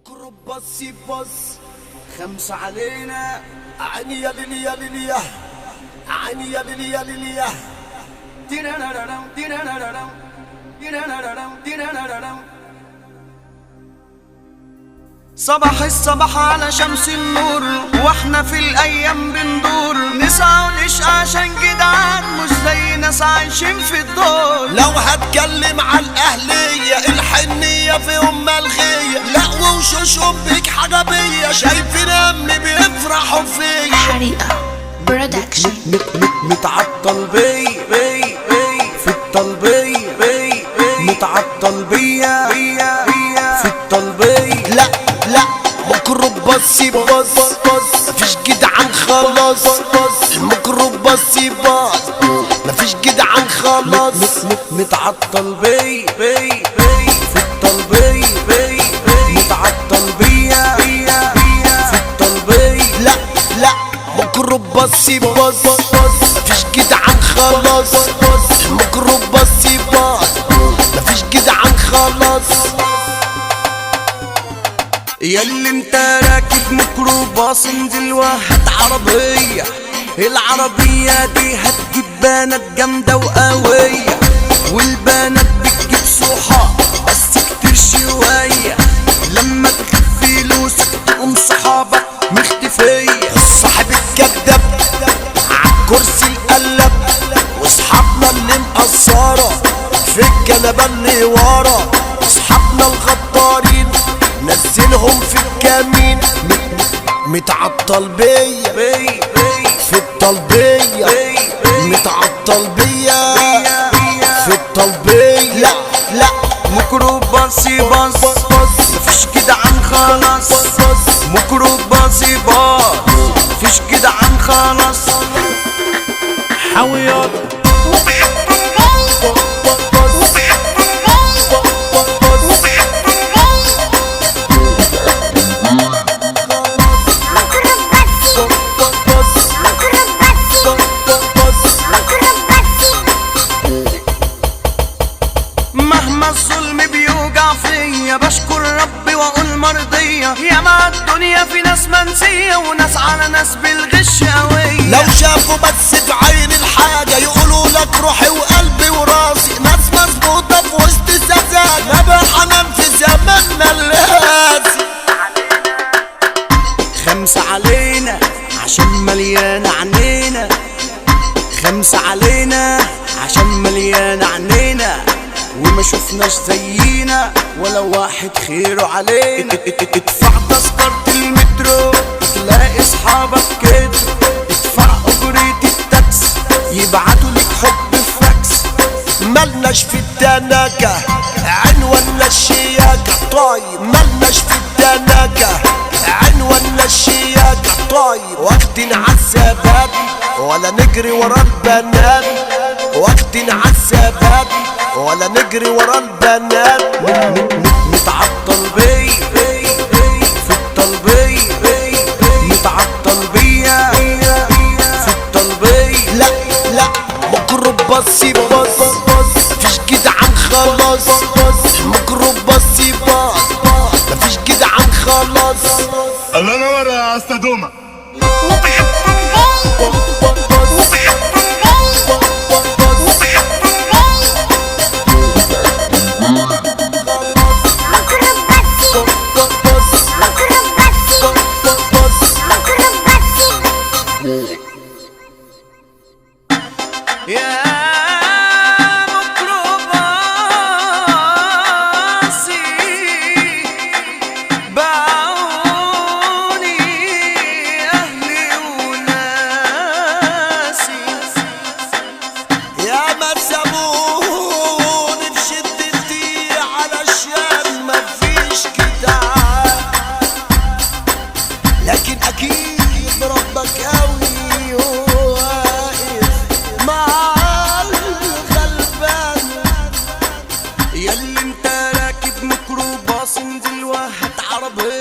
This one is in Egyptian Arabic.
ميكروب بص بص خمسة علينا عيني يا ليلي يا ليلي يا عيني يا ليلي يا ليلي يا دينانانام دينانانام دينانانام دينانانام صباح الصباح على شمس النور واحنا في الايام بندور نسعى ونشقى عشان جدعان مش زي ناس عايشين في الدور لو هتكلم على الأهلية الحنية فيهم ملغية لا وشوشهم بيك حاجة بيا شايفين أمي بيفرحوا فيا حريقة برودكشن مت- مت- متعطل بي بي بي في الطلبية بي بي متعطل بيا بيا بيا في الطلبية لا لا ميكروب بصي بص بص مفيش جدعان خلاص بص الميكروب بصي بص مفيش جدعان خلاص متعطل بي بي بي في الطلبية بي بي متعطل بيا بيا بيا في الطلبية لا لا ميكروب بصي بص بص مفيش جدعان خلاص بص الميكروب بصي بص مفيش جدعان خلاص ياللي انت راكب ميكروباص انزل وهات عربية العربية دي هتجيب بنات جامدة وقوية والبنات بتجيب صحاب بس كتير شوية لما تجيب فلوسك تقوم صحابك مختفية الصاحب الكذاب عالكرسي القلب واصحابنا اللي مقصرة في الجنبة اللي ورا اصحابنا الغدارين نزلهم في الكمين م- متعطل بيا بي بي في الطلبية بي بي متعطل بيا بيا بيا في الطلبية لا لا ميكروباصي باص بص مفيش كده عن خلاص بص ميكروباصي باص مفيش كده عن خلاص حويات مهما الظلم بيوجع فيا بشكر ربي واقول مرضية يا مع الدنيا في ناس منسية وناس على ناس بالغش قوية لو شافوا بس في عين الحاجة يقولوا لك روحي وقلبي وراسي ناس مظبوطة في وسط سذاج نبع حنان في زماننا القاسي خمسة علينا عشان مليانة عنينا خمسة علينا عشان مليانة عنينا وما شفناش زينا ولا واحد خيره علينا ادفع تذكرة المترو تلاقي اصحابك كده ادفع اجرة التاكس يبعتوا لك حب في فاكس ملناش في التناكة عنواننا الشياكة طيب ملناش في التناكة عنواننا الشياكة طيب واخدين عالسباب ولا نجري ورا البنات واخدين عالسباب ولا نجري ورا البنات م- م- م- متعطل بي بي بي في الطلبية بي بي متعطل بيا في الطلبية لا لا ميكروب بصي بص بص مفيش جدعان خلاص بص الميكروب بصي بص مفيش جدعان خلاص الله ينور يا استاذ دوما يا ميكروباصي باعوني أهلي وناسي يا ما سابوني بشدتي علشان مفيش جدعان لكن اكيد ربك قوي واقف مع الغلبان ياللي انت راكب ميكروباص انزل وهات عربية